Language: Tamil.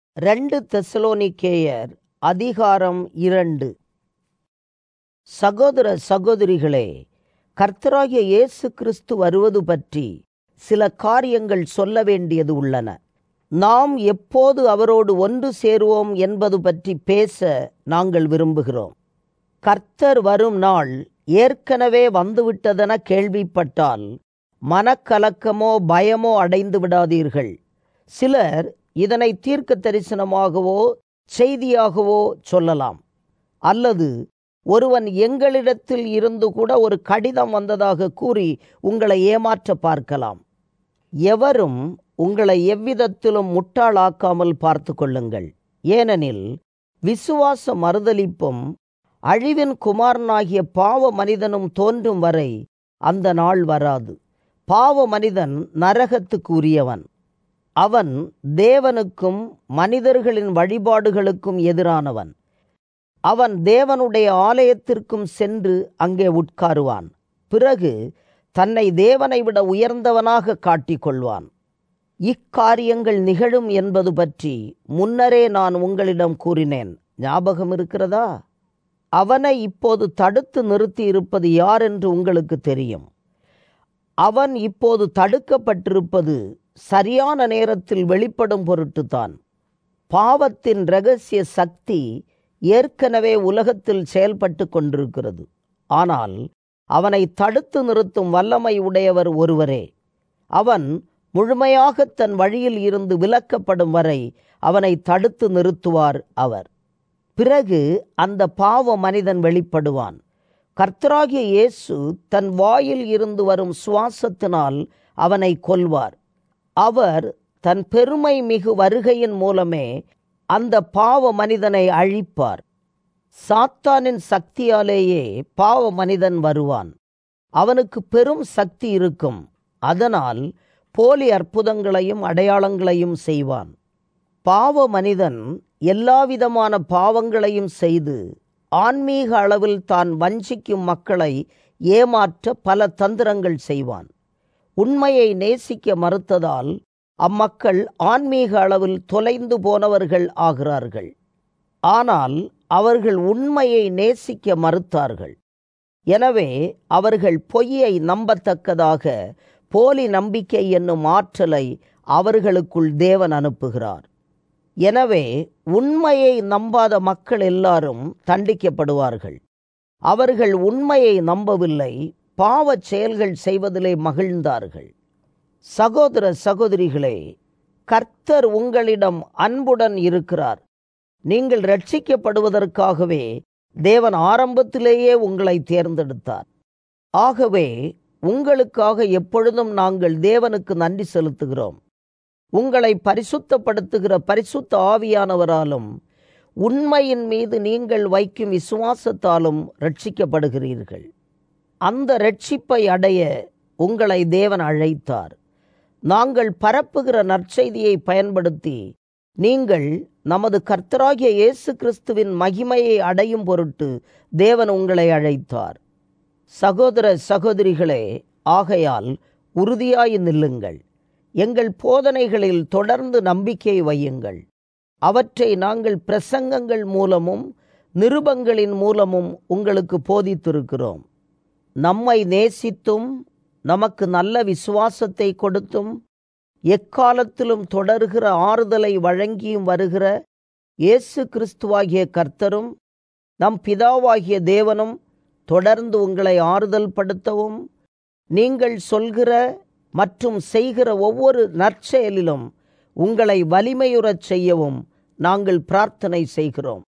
ரெண்டு தெசலோனிக்கேயர் அதிகாரம் இரண்டு சகோதர சகோதரிகளே கர்த்தராகிய இயேசு கிறிஸ்து வருவது பற்றி சில காரியங்கள் சொல்ல வேண்டியது உள்ளன நாம் எப்போது அவரோடு ஒன்று சேருவோம் என்பது பற்றி பேச நாங்கள் விரும்புகிறோம் கர்த்தர் வரும் நாள் ஏற்கனவே வந்துவிட்டதென கேள்விப்பட்டால் மனக்கலக்கமோ பயமோ அடைந்து விடாதீர்கள் சிலர் இதனை தீர்க்க தரிசனமாகவோ செய்தியாகவோ சொல்லலாம் அல்லது ஒருவன் எங்களிடத்தில் இருந்து கூட ஒரு கடிதம் வந்ததாக கூறி உங்களை ஏமாற்ற பார்க்கலாம் எவரும் உங்களை எவ்விதத்திலும் முட்டாளாக்காமல் பார்த்து கொள்ளுங்கள் ஏனெனில் விசுவாச மறுதலிப்பும் அழிவின் குமாரனாகிய பாவ மனிதனும் தோன்றும் வரை அந்த நாள் வராது பாவ மனிதன் நரகத்துக்கு உரியவன் அவன் தேவனுக்கும் மனிதர்களின் வழிபாடுகளுக்கும் எதிரானவன் அவன் தேவனுடைய ஆலயத்திற்கும் சென்று அங்கே உட்காருவான் பிறகு தன்னை தேவனை விட உயர்ந்தவனாக காட்டிக்கொள்வான் இக்காரியங்கள் நிகழும் என்பது பற்றி முன்னரே நான் உங்களிடம் கூறினேன் ஞாபகம் இருக்கிறதா அவனை இப்போது தடுத்து நிறுத்தி இருப்பது யார் என்று உங்களுக்கு தெரியும் அவன் இப்போது தடுக்கப்பட்டிருப்பது சரியான நேரத்தில் வெளிப்படும் பொருட்டுத்தான் பாவத்தின் இரகசிய சக்தி ஏற்கனவே உலகத்தில் செயல்பட்டு கொண்டிருக்கிறது ஆனால் அவனை தடுத்து நிறுத்தும் வல்லமை உடையவர் ஒருவரே அவன் முழுமையாக தன் வழியில் இருந்து விலக்கப்படும் வரை அவனை தடுத்து நிறுத்துவார் அவர் பிறகு அந்த பாவ மனிதன் வெளிப்படுவான் கர்த்தராகிய இயேசு தன் வாயில் இருந்து வரும் சுவாசத்தினால் அவனை கொல்வார் அவர் தன் பெருமை மிகு வருகையின் மூலமே அந்த பாவ மனிதனை அழிப்பார் சாத்தானின் சக்தியாலேயே பாவ மனிதன் வருவான் அவனுக்கு பெரும் சக்தி இருக்கும் அதனால் போலி அற்புதங்களையும் அடையாளங்களையும் செய்வான் பாவ மனிதன் எல்லாவிதமான பாவங்களையும் செய்து ஆன்மீக அளவில் தான் வஞ்சிக்கும் மக்களை ஏமாற்ற பல தந்திரங்கள் செய்வான் உண்மையை நேசிக்க மறுத்ததால் அம்மக்கள் ஆன்மீக அளவில் தொலைந்து போனவர்கள் ஆகிறார்கள் ஆனால் அவர்கள் உண்மையை நேசிக்க மறுத்தார்கள் எனவே அவர்கள் பொய்யை நம்பத்தக்கதாக போலி நம்பிக்கை என்னும் ஆற்றலை அவர்களுக்குள் தேவன் அனுப்புகிறார் எனவே உண்மையை நம்பாத மக்கள் எல்லாரும் தண்டிக்கப்படுவார்கள் அவர்கள் உண்மையை நம்பவில்லை பாவச் செயல்கள் செய்வதிலே மகிழ்ந்தார்கள் சகோதர சகோதரிகளே கர்த்தர் உங்களிடம் அன்புடன் இருக்கிறார் நீங்கள் ரட்சிக்கப்படுவதற்காகவே தேவன் ஆரம்பத்திலேயே உங்களை தேர்ந்தெடுத்தார் ஆகவே உங்களுக்காக எப்பொழுதும் நாங்கள் தேவனுக்கு நன்றி செலுத்துகிறோம் உங்களை பரிசுத்தப்படுத்துகிற பரிசுத்த ஆவியானவராலும் உண்மையின் மீது நீங்கள் வைக்கும் விசுவாசத்தாலும் ரட்சிக்கப்படுகிறீர்கள் அந்த ரட்சிப்பை அடைய உங்களை தேவன் அழைத்தார் நாங்கள் பரப்புகிற நற்செய்தியை பயன்படுத்தி நீங்கள் நமது கர்த்தராகிய இயேசு கிறிஸ்துவின் மகிமையை அடையும் பொருட்டு தேவன் உங்களை அழைத்தார் சகோதர சகோதரிகளே ஆகையால் உறுதியாய் நில்லுங்கள் எங்கள் போதனைகளில் தொடர்ந்து நம்பிக்கை வையுங்கள் அவற்றை நாங்கள் பிரசங்கங்கள் மூலமும் நிருபங்களின் மூலமும் உங்களுக்கு போதித்திருக்கிறோம் நம்மை நேசித்தும் நமக்கு நல்ல விசுவாசத்தை கொடுத்தும் எக்காலத்திலும் தொடர்கிற ஆறுதலை வழங்கியும் வருகிற இயேசு கிறிஸ்துவாகிய கர்த்தரும் நம் பிதாவாகிய தேவனும் தொடர்ந்து உங்களை ஆறுதல் படுத்தவும் நீங்கள் சொல்கிற மற்றும் செய்கிற ஒவ்வொரு நற்செயலிலும் உங்களை வலிமையுறச் செய்யவும் நாங்கள் பிரார்த்தனை செய்கிறோம்